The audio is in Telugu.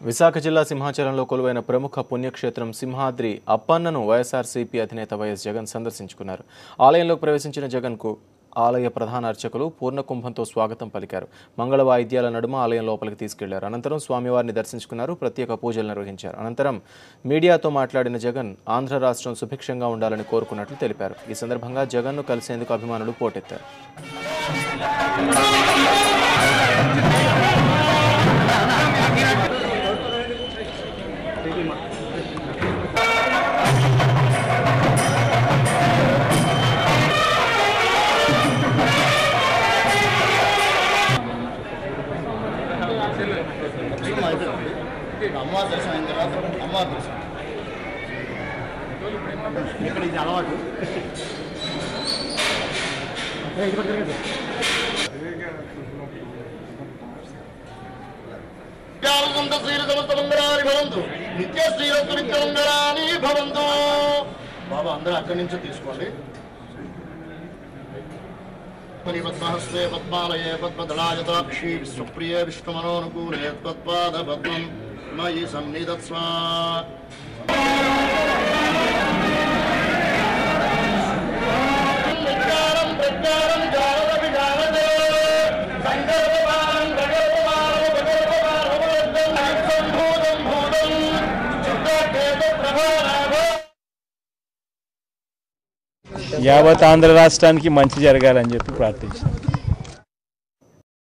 విశాఖ జిల్లా సింహాచలంలో కొలువైన ప్రముఖ పుణ్యక్షేత్రం సింహాద్రి అప్పన్నను వైఎస్ఆర్సీపీ అధినేత వైఎస్ జగన్ సందర్శించుకున్నారు ఆలయంలోకి ప్రవేశించిన జగన్కు ఆలయ ప్రధాన అర్చకులు పూర్ణ కుంభంతో స్వాగతం పలికారు మంగళ వాయిద్యాల నడుమ ఆలయం లోపలికి తీసుకెళ్లారు అనంతరం స్వామివారిని దర్శించుకున్నారు ప్రత్యేక పూజలు నిర్వహించారు అనంతరం మీడియాతో మాట్లాడిన జగన్ ఆంధ్ర రాష్ట్రం సుభిక్షంగా ఉండాలని కోరుకున్నట్లు తెలిపారు ఈ సందర్భంగా జగన్ను కలిసేందుకు అభిమానులు పోటెత్తారు అమ్మవారి దర్శనం అయిన తర్వాత అమ్మవారి దర్శనం ఇక్కడ ఇది అలవాటు విద్యావంత శ్రీల సమస్త మంగళాని భవంతు నిత్య శ్రీరస్తు నిత్య మంగళాని భవంతు బాబా అందరూ అక్కడి నుంచి తీసుకోండి పద్మహస్తే పద్మాలయే పద్మదళాయతాక్షి విశ్వప్రియ విష్ణుమనోనుకూలే త్వత్పాద పద్మం మయి సన్నిధత్స్వ విజ్ఞానం ప్రజ్ఞానం జానత విజానతే సంకల్పపాలం ప్రకల్పపాలం ప్రకల్పపాలం సంభూతం భూతం చిత్తకేత ప్రభానాభో యావత్ ఆంధ్ర రాష్ట్రానికి మంచి జరగాలని చెప్పి ప్రార్థించాను